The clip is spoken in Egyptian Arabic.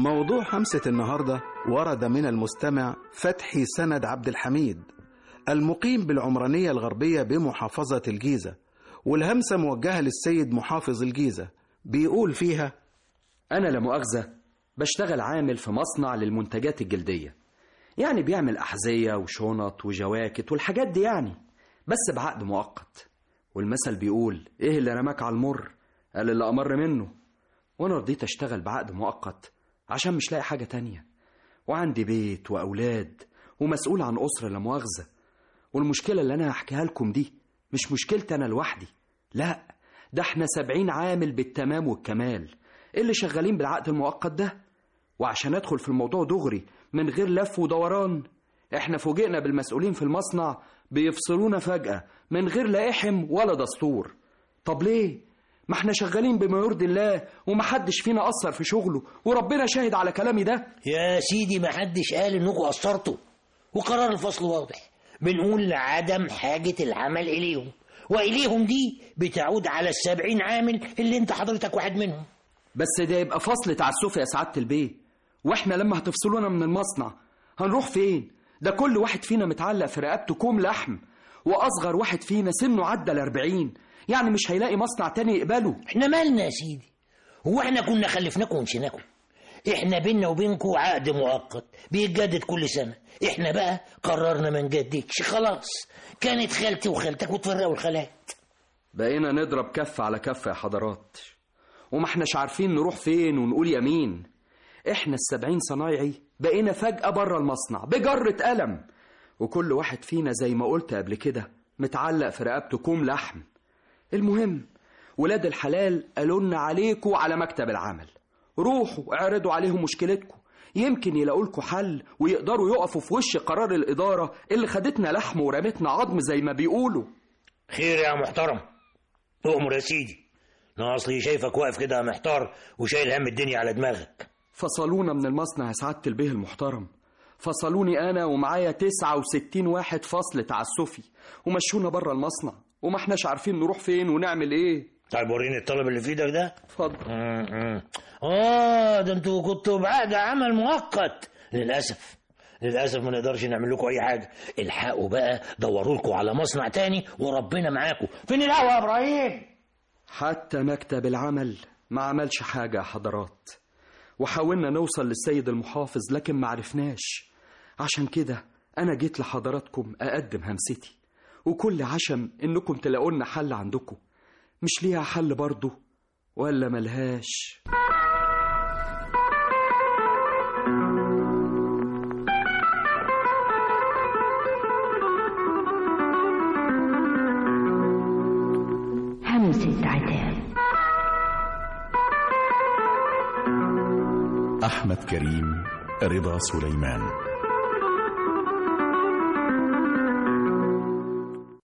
موضوع همسة النهاردة ورد من المستمع فتحي سند عبد الحميد المقيم بالعمرانية الغربية بمحافظة الجيزة والهمسة موجهة للسيد محافظ الجيزة بيقول فيها أنا لا مؤاخذة بشتغل عامل في مصنع للمنتجات الجلدية يعني بيعمل أحذية وشنط وجواكت والحاجات دي يعني بس بعقد مؤقت والمثل بيقول إيه اللي رماك على المر قال اللي أمر منه وأنا رضيت أشتغل بعقد مؤقت عشان مش لاقي حاجة تانية وعندي بيت وأولاد ومسؤول عن أسرة لا مؤاخذة والمشكلة اللي أنا هحكيها لكم دي مش مشكلتي أنا لوحدي لا ده احنا سبعين عامل بالتمام والكمال اللي شغالين بالعقد المؤقت ده وعشان ادخل في الموضوع دغري من غير لف ودوران احنا فوجئنا بالمسؤولين في المصنع بيفصلونا فجأة من غير لا احم ولا دستور طب ليه؟ ما احنا شغالين بما يرضي الله ومحدش فينا أثر في شغله وربنا شاهد على كلامي ده يا سيدي ما حدش قال انكم قصرتوا وقرار الفصل واضح بنقول لعدم حاجة العمل إليهم وإليهم دي بتعود على السبعين عامل اللي انت حضرتك واحد منهم بس ده يبقى فصل تعسفي يا سعادة البيه واحنا لما هتفصلونا من المصنع هنروح فين ده كل واحد فينا متعلق في رقبته كوم لحم واصغر واحد فينا سنه عدى الأربعين يعني مش هيلاقي مصنع تاني يقبله احنا مالنا يا سيدي هو احنا كنا خلفناكم ومشيناكم احنا بينا وبينكم عقد مؤقت بيتجدد كل سنة احنا بقى قررنا ما نجددش خلاص كانت خالتي وخالتك وتفرقوا الخالات بقينا نضرب كف على كف يا حضرات وما احناش عارفين نروح فين ونقول يمين احنا السبعين صنايعي بقينا فجأة بره المصنع بجرة قلم وكل واحد فينا زي ما قلت قبل كده متعلق في رقبته كوم لحم المهم ولاد الحلال قالوا لنا عليكوا على مكتب العمل روحوا اعرضوا عليهم مشكلتكم يمكن يلاقوا لكم حل ويقدروا يقفوا في وش قرار الإدارة اللي خدتنا لحم ورمتنا عظم زي ما بيقولوا خير يا محترم اؤمر يا سيدي انا اصلي شايفك واقف كده محتار وشايل هم الدنيا على دماغك فصلونا من المصنع يا سعادة البيه المحترم فصلوني أنا ومعايا 69 واحد فصل تعسفي ومشونا بره المصنع وما احناش عارفين نروح فين ونعمل ايه طيب وريني الطلب اللي في ايدك ده اتفضل اه ده انتوا كنتوا بعقد عمل مؤقت للاسف للاسف ما نقدرش نعمل لكم اي حاجه الحقوا بقى دوروا لكم على مصنع تاني وربنا معاكم فين القهوه يا ابراهيم حتى مكتب العمل ما عملش حاجة يا حضرات وحاولنا نوصل للسيد المحافظ لكن ما عرفناش عشان كده أنا جيت لحضراتكم أقدم همستي وكل عشم إنكم تلاقوا لنا حل عندكم مش ليها حل برضه ولا ملهاش همسة عتاب أحمد كريم رضا سليمان